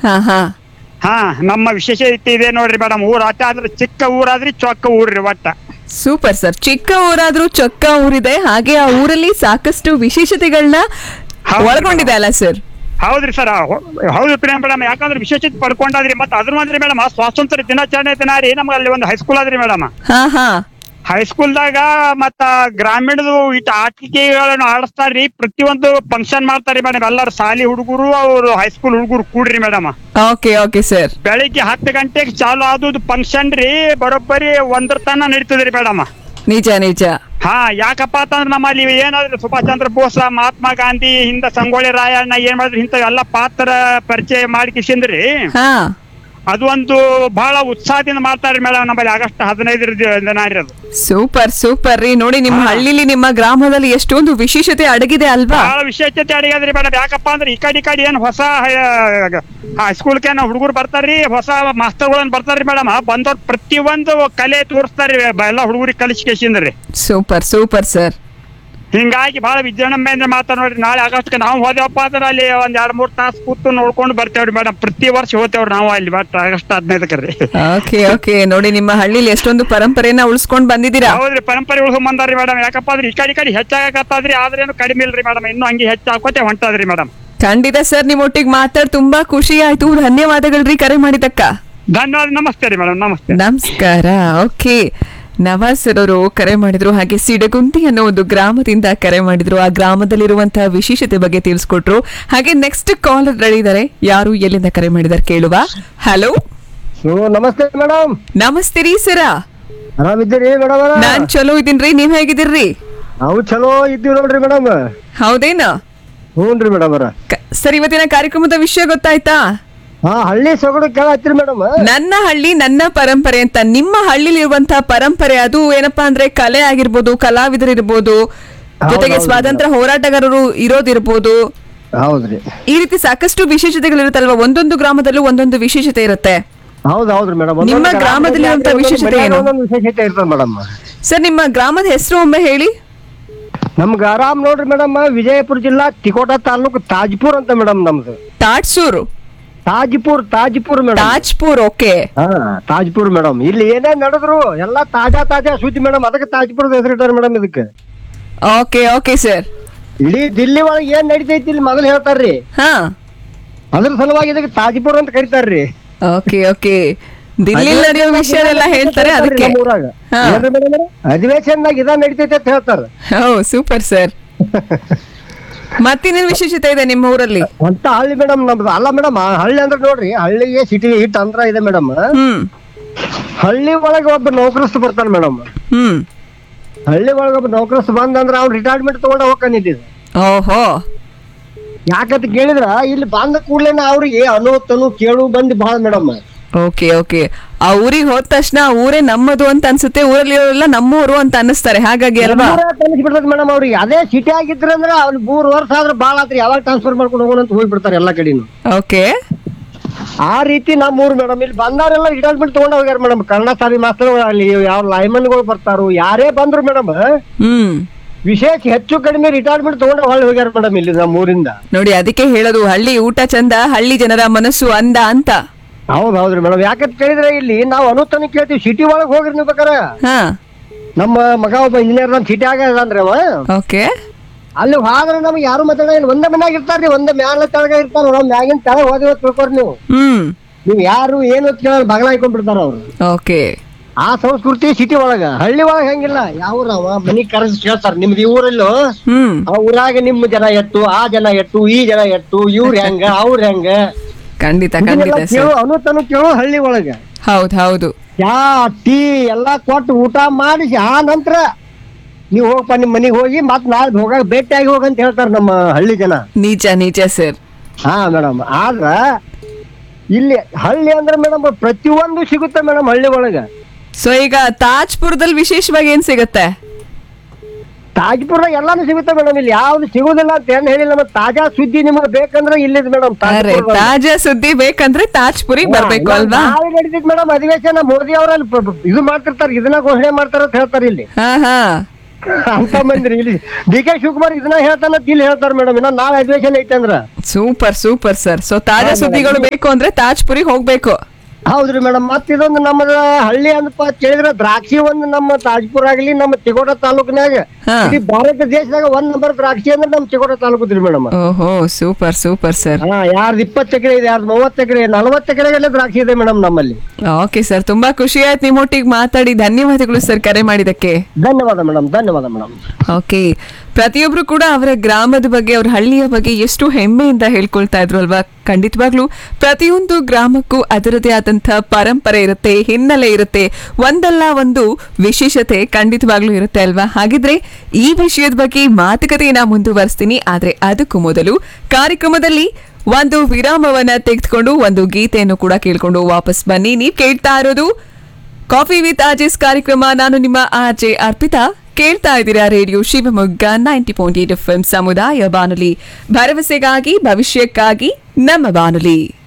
ಹಾ ಹಾ ಹಾ ನಮ್ಮ ವಿಶೇಷತೆ ಇದೆ ನೋಡ್ರಿ ಮೇಡಮ್ ಊರ್ ಅಟ್ಟ ಆದ್ರೆ ಚಿಕ್ಕ ಊರಾದ್ರಿ ಚೊಕ್ಕ ಊರ್ರಿ ಒಟ್ಟ ಸೂಪರ್ ಸರ್ ಚಿಕ್ಕ ಊರಾದ್ರೂ ಚೊಕ್ಕ ಊರಿದೆ ಹಾಗೆ ಆ ಊರಲ್ಲಿ ಸಾಕಷ್ಟು ವಿಶೇಷತೆಗಳನ್ನ ಹೌದು. ಒಳಗೊಂಡಿದೆ ಅಲ್ಲ ಸರ್ ಹೌದ್ರಿ ಸರ್ ಹೌದು ಪ್ರಿಯ ಮೇಡಮ್ ಯಾಕಂದ್ರೆ ವಿಶೇಷತೆ ಪಡ್ಕೊಂಡಾದ್ರಿ ಮತ್ತೆ ಅದ್ರ ಮಾದ್ರಿ ಮೇಡಮ್ ಸ್ವಾತಂತ್ರ್ಯ ದಿನಾಚರಣೆ ದಿನ ರೀ ನಮ್ಗೆ ಅಲ್ಲಿ ಒಂದು ಹೈಸ್ಕೂಲ್ ಆದ್ರಿ ಮೇಡಮ್ ಹಾ ಹಾ ಹೈಸ್ಕೂಲ್ದಾಗ ಮತ್ತ ಗ್ರಾಮೀಣದು ಇಟ್ ಆಟಿಕೆಗಳನ್ನು ಆಡಿಸ್ತಾರ್ರಿ ಪ್ರತಿಯೊಂದು ಫಂಕ್ಷನ್ ಮಾಡ್ತಾರ್ರಿ ಮೇಡಮ್ ಎಲ್ಲಾರು ಶಾಲಿ ಹುಡುಗರು ಅವ್ರು ಹೈಸ್ಕೂಲ್ ಹುಡುಗರು ಕೂಡ್ರಿ ಮೇಡಮ್ ಓಕೆ ಓಕೆ ಸರ್ ಬೆಳಿಗ್ಗೆ ಹತ್ತು ಗಂಟೆಗೆ ಚಾಲು ಆದದ್ದು ಫಂಕ್ಷನ್ ರೀ ಬರೋಬ್ಬರಿ ಒಂದ್ರ ತನ ನಡೀತದ್ರಿ ಮೇಡಮ್ ನಿಜ ನಿಜ ಹಾ ಯಾಕಪ್ಪ ಅಂತಂದ್ರೆ ನಮ್ಮಲ್ಲಿ ಏನಾದ್ರು ಸುಭಾಷ್ ಚಂದ್ರ ಬೋಸ್ ಮಹಾತ್ಮ ಗಾಂಧಿ ಹಿಂದ ಸಂಗೊಳ್ಳಿ ರಾಯಣ್ಣ ಏನ್ ಮಾಡಿದ್ರು ಇಂಥ ಎಲ್ಲ ಪಾತ್ರ ಪರಿಚಯ ಮಾಡಿ ಕಿಶಿಂದ್ರಿ ಹಾ ಅದು ಒಂದು ಬಹಳ ಉತ್ಸಾಹದಿಂದ ಮಾಡ್ತಾರ್ರಿ ಮೇಡಮ್ ನಮ್ಮಲ್ಲಿ ಆಗಸ್ಟ್ ಹದಿನೈದರ ದಿನ ರೀ ಅದು ಸೂಪರ್ ಸೂಪರ್ ರೀ ನೋಡಿ ನಿಮ್ಮ ಹಳ್ಳಿಲಿ ನಿಮ್ಮ ಗ್ರಾಮದಲ್ಲಿ ಎಷ್ಟೊಂದು ವಿಶೇಷತೆ ಅಡಗಿದೆ ಅಲ್ವಾ ಬಹಳ ವಿಶೇಷತೆ ಅಡಿಗೆದ್ರಿ ಮೇಡಮ್ ಯಾಕಪ್ಪ ಅಂದ್ರೆ ಈ ಕಡೆ ಈ ಕಡೆ ಏನ್ ಹೊಸ ಹೈಸ್ಕೂಲ್ಗೆ ಏನೋ ಹುಡುಗರು ಬರ್ತಾರ್ರಿ ಹೊಸ ಮಾಸ್ತರ್ಗಳನ್ನ ಬರ್ತಾರ್ರಿ ಮೇಡಮ್ ಬಂದವ್ರ ಪ್ರತಿಯೊಂದು ಕಲೆ ತೋರಿಸ್ತಾರ್ರಿ ಬ- ಎಲ್ಲ ಹುಡುಗರಿಗೆ ಕಲಿಸಿ ಕೇಸಿಂದ್ರಿ ಸೂಪರ್ ಸೂಪರ್ ಸರ್ ಹಿಂಗಾಗಿ ಬಹಳ ವಿಜೃಂಭಣೆಯಿಂದ ಮಾತಾಡ್ ನೋಡ್ರಿ ನಾಳೆ ಆಗಸ್ಟ್ಗೆ ನಾವು ಹೋದೆವಪ್ಪ ಅಂದ್ರೆ ಅಲ್ಲಿ ಒಂದ್ ಎರಡ್ ಮೂರ್ ತಾಸು ಕೂತು ನೋಡ್ಕೊಂಡು ಬರ್ತೇವ್ರಿ ಮೇಡಮ್ ಪ್ರತಿ ವರ್ಷ ಹೋಗ್ತೇವ್ರಿ ನಾವು ಅಲ್ಲಿ ಬಟ್ ಆಗಸ್ಟ್ ಹದಿನೈದಕ್ಕೆ ರೀ ಓಕೆ ಓಕೆ ನೋಡಿ ನಿಮ್ಮ ಹಳ್ಳಿಲಿ ಎಷ್ಟೊಂದು ಪರಂಪರೆನ ಉಳಿಸ್ಕೊಂಡ್ ಬಂದಿದ್ದೀರಾ ಹೌದ್ರಿ ಪರಂಪರೆ ಉಳ್ಕೊಂಡ್ ಬಂದಾರ್ರಿ ಮೇಡಮ್ ಯಾಕಪ್ಪ ಅಂದ್ರೆ ಈ ಕಡೆ ಈ ಕಡೆ ಹೆಚ್ಚಾಗತ್ತದ್ರಿ ಆದ್ರೇನು ಕಡಿಮೆ ಇಲ್ರಿ ಮೇಡಮ್ ಇನ್ನೂ ಹಂಗೆ ಹೆಚ್ಚಾಕೋತೆ ಹೊಂಟದ್ರಿ ಮೇಡಮ್ ಖಂಡಿತ ಸರ್ ನಿಮ್ ಒಟ್ಟಿಗೆ ಮಾತಾಡ್ ತುಂಬಾ ಖುಷಿ ಆಯ್ತು ಧನ್ಯವಾದಗಳ್ರಿ ಕರೆ ಮಾಡಿದಕ್ಕ ಧನ್ಯವಾದ ನಮಸ್ತೆ ರೀ ಮೇಡಮ್ ನಮಸ್ತೆ ನಮಸ್ಕಾರ ಓಕೆ ನವಾಜ್ ಸರ್ ಅವರು ಕರೆ ಮಾಡಿದ್ರು ಹಾಗೆ ಸಿಡಗುಂದಿ ಅನ್ನೋ ಒಂದು ಗ್ರಾಮದಿಂದ ಕರೆ ಮಾಡಿದ್ರು ಆ ಗ್ರಾಮದಲ್ಲಿರುವಂತಹ ವಿಶೇಷತೆ ಬಗ್ಗೆ ತಿಳಿಸ್ಕೊಟ್ರು ಹಾಗೆ ನೆಕ್ಸ್ಟ್ ಕಾಲ್ ರೆಡಿ ಇದಾರೆ ಯಾರು ಎಲ್ಲಿಂದ ಕರೆ ಮಾಡಿದಾರೆ ಕೇಳುವ ಹಲೋ ಓ ನಮಸ್ತೆ ಮೇಡಮ್ ನಮಸ್ತೆ ರೀ ಸರ ಆರಾಮಿದ್ದೀರಿ ಮೇಡಮ್ ನಾನ್ ಚಲೋ ಇದೀನ್ರಿ ನೀವ್ ಹೇಗಿದ್ದೀರ್ರಿ ನಾವು ಚಲೋ ಇದ್ದೀವಿ ನೋಡ್ರಿ ಮೇಡಮ್ ಹೌದೇನ ಹ್ಞೂನ್ರಿ ಮೇಡಮ್ ಅವ್ರ ಕ- ಸರ್ ಇವತ್ತಿನ ಕಾರ್ಯಕ್ರಮದ ವಿಷಯ ಗೊತ್ತಾಯ್ತಾ ಹಾ ಹಳ್ಳಿ ಸೊಗಡು ಕೇಳ ಹತ್ತಿರಿ ಮೇಡಮ್ ನನ್ನ ಹಳ್ಳಿ ನನ್ನ ಪರಂಪರೆ ಅಂತ ನಿಮ್ಮ ಹಳ್ಳಿಲಿರುವಂತಹ ಪರಂಪರೆ ಅದು ಏನಪ್ಪಾ ಅಂದ್ರೆ ಕಲೆ ಆಗಿರ್ಬೋದು ಕಲಾವಿದರಿರ್ಬೋದು ಜೊತೆಗೆ ಹೌದೌದು. ಸ್ವಾತಂತ್ರ್ಯ ಹೋರಾಟಗಾರರು ಇರೋದಿರ್ಬೋದು ಹೌದ್ರಿ ಈ ರೀತಿ ಸಾಕಷ್ಟು ವಿಶೇಷತೆಗಳಿರುತ್ತಲ್ವಾ ಒಂದೊಂದು ಗ್ರಾಮದಲ್ಲೂ ಒಂದೊಂದು ವಿಶೇಷತೆ ಇರುತ್ತೆ ಹೌದ್ ಹೌದ್ರಿ ಮೇಡಮ್ ನಿಮ್ಮ ಗ್ರಾಮದಲ್ಲಿರುವಂತ ವಿಶೇಷತೆ ಏನು? ವಿಶೇಷತೆ ಇರ್ತದೆ ಮೇಡಮ್ ಸರ್ ನಿಮ್ಮ ಗ್ರಾಮದ ಹೆಸರು ಒಮ್ಮೆ ಹೇಳಿ ನಮ್ಗೆ ಆರಾಮ್ ನೋಡ್ರಿ ಮೇಡಮ್ ವಿಜಯಪುರ ಜಿಲ್ಲಾ ತಿಕೋಟ ತಾಲೂಕು ತಾಜ್ಪುರ್ ಅಂತ ಮೇಡಮ್ ನಮ್ದು ತಾಟ್ಸೂರು ತಾಜ್ಪುರ್ ತಾಜ್ಪುರ್ ಮೇಡಮ್ ತಾಜ್ಪುರ್ ಓಕೆ ಹಾ ತಾಜ್ಪುರ್ ಮೇಡಮ್ ಇಲ್ಲಿ ಏನೇ ನಡೆದ್ರು ಎಲ್ಲಾ ತಾಜಾ ತಾಜಾ ಸುದ್ದಿ ಮೇಡಮ್ ಅದಕ್ಕೆ ತಾಜ್ಪುರದ ಹೆಸರಿಟ್ಟಾರೆ ಮೇಡಮ್ ಇದಕ್ಕೆ ಓಕೆ ಓಕೆ ಸರ್ ಇಡೀ ದಿಲ್ಲಿ ಒಳಗೆ ಏನ್ ನಡಿತೈತಿ ಇಲ್ಲಿ ಮೊದಲು ಹೇಳ್ತಾರ್ರಿ ಹಾ ಅದ್ರ ಸಲುವಾಗಿ ಇದಕ್ಕೆ ತಾಜ್ಪುರ್ ಅಂತ ಕರಿತಾರ್ರಿ ಓಕೆ ಓಕೆ ದಿಲ್ಲಿ ನಡೆಯೋ ವಿಷಯನೆಲ್ಲ ಹೇಳ್ತಾರೆ ಅದಕ್ಕೆ ನಮ್ಮ ಊರಾಗ. ಹಾ. ಏನ್ರಿ madam ಅವ್ರೆ? ಅಧಿವೇಶನದಾಗ ಇದ ನಡಿತೈತೆ ಅಂತ ಹೇಳ್ತಾರ ಓ ಸೂಪರ್ ಸರ್ ಮತ್ತಿನ್ನೇನು ವಿಶೇಷತೆ ಇದೆ ನಿಮ್ಮ ಊರಲ್ಲಿ ಅಂತ ಹಳ್ಳಿ ಮೇಡಮ್ ನಮ್ದು ಅಲ್ಲ ಮೇಡಮ್ ಹಳ್ಳಿ ಅಂದ್ರೆ ನೋಡ್ರಿ ಹಳ್ಳಿಗೆ ಸಿಟಿ ಹಿಟ್ ಅಂದ್ರ ಇದೆ ಮೇಡಮ್ ಹ್ಮ್ ಹಳ್ಳಿ ಒಳಗೆ ಒಬ್ಬ ನೌಕರಸ್ಥ ಬರ್ತಾನೆ ಮೇಡಮ್ ಹ್ಮ್ ಹಳ್ಳಿ ಒಳಗೆ ಒಬ್ಬ ನೌಕರಸ್ಥ ಬಂದ ಅಂದ್ರೆ ಅವ್ನು ರಿಟೈರ್ಮೆಂಟ್ ತಗೊಂಡ ಹೋಗ್ಕೊಂಡಿದ್ದ ಓಹೋ ಯಾಕಂತ ಕೇಳಿದ್ರ ಇಲ್ಲಿ ಬಂದ ಕೂಡ್ಲೇನ ಅವ್ರಿಗೆ ಅನುತನು ಕೇಳು ಬಂದು ಬಹಳ ಮೇಡಮ್ ಓಕೆ ಓಕೆ ಆ ಊರಿಗೆ ಹೋದ ತಕ್ಷಣ ಆ ಊರೇ ನಮ್ಮದು ಅಂತ ಅನ್ಸುತ್ತೆ ಊರಲ್ಲಿರೋರೆಲ್ಲ ನಮ್ಮೂರು ಅಂತ ಅನ್ನಿಸ್ತಾರೆ ಹಾಗಾಗಿ ಅಲ್ವಾ ಬಿಡ್ತದೆ ಮೇಡಮ್ ಅವ್ರಿಗೆ ಅದೇ ಸಿಟಿ ಆಗಿದ್ರೆ ಅಂದ್ರೆ ಅವ್ರು ಮೂರ್ ವರ್ಷ ಆದ್ರೆ ಭಾಳ ಆತ್ರಿ ಯಾವಾಗ ಟ್ರಾನ್ಸ್ಫರ್ ಮಾಡ್ಕೊಂಡು ಹೋಗೋಣ ಅಂತ ಹೋಗ್ಬಿಡ್ತಾರೆ ಎಲ್ಲಾ ಕಡೆನು ಓಕೆ ಆ ರೀತಿ ನಮ್ಮ ಊರು ಮೇಡಮ್ ಇಲ್ಲಿ ಬಂದವರೆಲ್ಲ ರಿಟೈರ್ಮೆಂಟ್ ತಗೊಂಡ್ ಹೋಗ್ಯಾರ ಮೇಡಮ್ ಕನ್ನಡ ಸಾಲಿ ಮಾಸ್ತರ್ ಅಲ್ಲಿ ಯಾವ ಲೈಮನ್ಗಳು ಬರ್ತಾರು ಯಾರೇ ಬಂದ್ರು ಮೇಡಮ್ ಹ್ಮ್ ವಿಶೇಷ ಹೆಚ್ಚು ಕಡಿಮೆ ರಿಟೈರ್ಮೆಂಟ್ ತಗೊಂಡು ಹೊಳ್ಳಿ ಹೋಗ್ಯಾರ ಮೇಡಮ್ ಇಲ್ಲಿ ನಮ್ಮ ಊರಿಂದ ನೋಡಿ ಅದಕ್ಕೆ ಹೇಳೋದು ಹಳ್ಳಿ ಊಟ ಚಂದ ಹಳ್ಳಿ ಜನರ ಮನಸ್ಸು ಅಂದ ಅಂತ ಹೌದ್ ಹೌದ್ರಿ ಮೇಡಮ್ ಯಾಕಂತ ಕೇಳಿದ್ರೆ ಇಲ್ಲಿ ನಾವು ಅನುತನ ಕೇಳ್ತೀವಿ ಸಿಟಿ ಒಳಗ್ ಹೋಗ್ರಿ ನೀವು ಬೇಕಾರೆ ಹಾ ನಮ್ಮ ಮಗ ಒಬ್ಬ ಇಂಜಿನಿಯರ್ ನಮ್ಮ ಸಿಟಿ ಆಗ ಅಂದ್ರೆ ಅವ ಓಕೆ ಅಲ್ಲಿ ಹೋದ್ರೆ ನಮ್ಗೆ ಯಾರು ಮಾತಾಡ ಒಂದೇ ಮನ್ಯಾಗ ಇರ್ತಾರ್ರಿ ಒಂದೇ ಮ್ಯಾಲ ತೆಳಗ ಇರ್ತಾರ ನಾವು ಮ್ಯಾಗಿನ ತೆಳಗ ಹೋದಿವ ತಿಳ್ಕೊರಿ ನೀವು ಹ್ಮ್ ನೀವು ಯಾರು ಏನು ಅಂತ ಕೇಳೋದು ಬಗಲ ಹಾಕೊಂಡ್ಬಿಡ್ತಾರ ಅವ್ರು ಓಕೆ ಆ ಸಂಸ್ಕೃತಿ ಸಿಟಿ ಒಳಗ ಹಳ್ಳಿ ಒಳಗ ಹೆಂಗಿಲ್ಲ ಯಾವ ಊರವ ಮನಿ ಕರೆಸಿ ಕೇಳ್ತಾರ ನಿಮ್ದು ಈ ಊರಲ್ಲೂ ಹ್ಮ್ ಆ ಊರಾಗ ನಿಮ್ಮ ಜನ ಎಟ್ಟು ಆ ಜನ ಎಟ್ಟು ಈ ಜನ ಎಟ್ಟು ಇವ್ರ ಹೆಂಗ ಅವ್ರ ಹೆಂಗ ಖಂಡಿತ ಖಂಡಿತ ಇದೆಲ್ಲ ಸರ್ ಕೇಳು ಅನುತನು ಕೇಳು ಹಳ್ಳಿ ಒಳಗ ಹೌದು ಹೌದು ಚಾ ಟೀ ಎಲ್ಲಾ ಕೊಟ್ಟು ಊಟ ಮಾಡಿಸಿ ಆ ನಂತರ ನೀವು ಹೋಗಪ್ಪ ನಿಮ್ ಮನಿಗ್ ಹೋಗಿ ಮತ್ ನಾಳೆ ಹೋಗಾಗ ಭೇಟಿಯಾಗಿ ಹೋಗಂತ ಹೇಳ್ತಾರ ನಮ್ಮ ಹಳ್ಳಿ ಜನ ನಿಜ ನಿಜ ಸರ್ ಹಾ ಮೇಡಮ್ ಆದ್ರ ಇಲ್ಲಿ ಹಳ್ಳಿ ಅಂದ್ರೆ ಮೇಡಮ್ ಪ್ರತಿಯೊಂದು ಸಿಗುತ್ತೆ ಮೇಡಮ್ ಹಳ್ಳಿ ಒಳಗ ಸೊ ಈಗ ತಾಜ್ಪುರದಲ್ಲಿ ವಿಶೇಷವಾಗಿ ಏನ್ ಸಿಗುತ್ತೆ ತಾಜ್ಪುರ ಎಲ್ಲಾನು ಸಿಗುತ್ತೆ ಮೇಡಮ್ ಇಲ್ಲಿ ಯಾವ್ದು ಸಿಗುದಿಲ್ಲ ಅಂತ ಏನ್ ಹೇಳಿಲ್ಲ ಮತ್ತೆ ತಾಜಾ ಸುದ್ದಿ ನಿಮ್ಗೆ ಬೇಕಂದ್ರೆ ಇಲ್ಲಿದ್ ಮೇಡಮ್ ಅರೆ ತಾಜಾ ಸುದ್ದಿ ಬೇಕಂದ್ರೆ ತಾಜ್ಪುರಿಗೆ ಬರ್ಬೇಕು ಅಲ್ವಾ ನಾಳೆ ನಡೀತೈತಿ ಮೇಡಮ್ ಅಧಿವೇಶನ ಮೋದಿ ಅವರಲ್ಲಿ ಇದು ಮಾಡ್ತಿರ್ತಾರೆ ಇದನ್ನ ಘೋಷಣೆ ಮಾಡ್ತಾರ ಅಂತ ಹೇಳ್ತಾರೆ ಇಲ್ಲಿ ಹಾ ಹಾ ಅಂತ ಮಂದಿರಿ ಇಲ್ಲಿ ಡಿ ಕೆ ಶಿವಕುಮಾರ್ ಇದನ್ನ ಹೇಳ್ತಾನ ಇಲ್ಲಿ ಹೇಳ್ತಾರ ಮೇಡಮ್ ಇನ್ನ ನಾಳೆ ಅಧಿವೇಶನ ಐತೆ ಅಂದ್ರ ಸೂಪರ್ ಸೂಪರ್ ಸರ್ ಸೊ ತಾಜಾ ಹಾ, ಸುದ್ದಿಗಳು ಬೇಕು ಅಂದ್ರೆ ತಾಜ್ಪುರಿ ಹೋಗ್ಬೇಕು ಹೌದ್ರಿ ಮೇಡಮ್ ಮತ್ ಇದೊಂದು ನಮ್ಮದ ಹಳ್ಳಿ ಅಂದಪ್ಪ ಕೇಳಿದ್ರ ದ್ರಾಕ್ಷಿ ಒಂದು ನಮ್ಮ ತಾಜ್ಪುರ ಆಗ್ಲಿ ನಮ್ಮ ಚಿಗೋಟ ತಾಲೂಕಿನಾಗ ಹಾ. ಇಡೀ ಭಾರತ ದೇಶದಾಗ ಒಂದ್ ನಂಬರ್ ದ್ರಾಕ್ಷಿ ಅಂದ್ರೆ ನಮ್ ಚಿಗೋಟ ತಾಲೂಕದ್ರಿ ಮೇಡಮ್ ಓಹೋ ಸೂಪರ್ ಸೂಪರ್ ಸರ್ ಹಾ ಯಾರ್ದು ಇಪ್ಪತ್ತು ಎಕರೆ ಇದೆ ಯಾರ್ದು ಮೂವತ್ತು ಎಕರೆ ನಲವತ್ತು ಎಕರೆಗೆಲ್ಲ ದ್ರಾಕ್ಷಿ ಇದೆ ಮೇಡಮ್ ನಮ್ಮಲ್ಲಿ ಓಕೆ ಸರ್ ತುಂಬಾ ಖುಷಿ ಆಯ್ತು ನಿಮ್ಮೊಟ್ಟಿಗೆ ಮಾತಾಡಿ ಧನ್ಯವಾದಗಳು ಸರ್ ಕರೆ ಮಾಡಿದಕ್ಕೆ ಧನ್ಯವಾದ ಮೇಡಮ್ ಧನ್ಯವಾದ ಮೇಡಮ್ ಓಕೆ ಪ್ರತಿಯೊಬ್ರು ಕೂಡ ಅವರ ಗ್ರಾಮದ ಬಗ್ಗೆ ಅವ್ರ ಹಳ್ಳಿಯ ಬಗ್ಗೆ ಎಷ್ಟು ಹೆಮ್ಮೆಯಿಂದ ಹೇಳ್ಕೊಳ್ತಾ ಇದ್ರು ಅಲ್ವಾ ಖಂಡಿತವಾಗ್ಲೂ ಪ್ರತಿಯೊಂದು ಗ್ರಾಮಕ್ಕೂ ಅದರದೇ ಆದಂತಹ ಪರಂಪರೆ ಇರುತ್ತೆ ಹಿನ್ನೆಲೆ ಇರುತ್ತೆ ಒಂದಲ್ಲ ಒಂದು ವಿಶೇಷತೆ ಖಂಡಿತವಾಗ್ಲೂ ಇರುತ್ತೆ ಅಲ್ವಾ ಹಾಗಿದ್ರೆ ಈ ವಿಷಯದ ಬಗ್ಗೆ ಮಾತುಕತೆಯನ್ನ ಮುಂದುವರಿಸ್ತೀನಿ ಆದ್ರೆ ಅದಕ್ಕೂ ಮೊದಲು ಕಾರ್ಯಕ್ರಮದಲ್ಲಿ ಒಂದು ವಿರಾಮವನ್ನ ತೆಗೆದುಕೊಂಡು ಒಂದು ಗೀತೆಯನ್ನು ಕೂಡ ಕೇಳ್ಕೊಂಡು ವಾಪಸ್ ಬನ್ನಿ ನೀವು ಕೇಳ್ತಾ ಇರೋದು ಕಾಫಿ ವಿತ್ ಆಜೆಸ್ ಕಾರ್ಯಕ್ರಮ ನಾನು ನಿಮ್ಮ ಆರ್ಜೆ ಅರ್ಪಿತಾ ಕೇಳ್ತಾ ಇದ್ದೀರಾ radio Shivamogga ninety point eight F ಸಮುದಾಯ ಬಾನುಲಿ ಭರವಸೆಗಾಗಿ ಭವಿಷ್ಯಕ್ಕಾಗಿ ನಮ್ಮ ಬಾನುಲಿ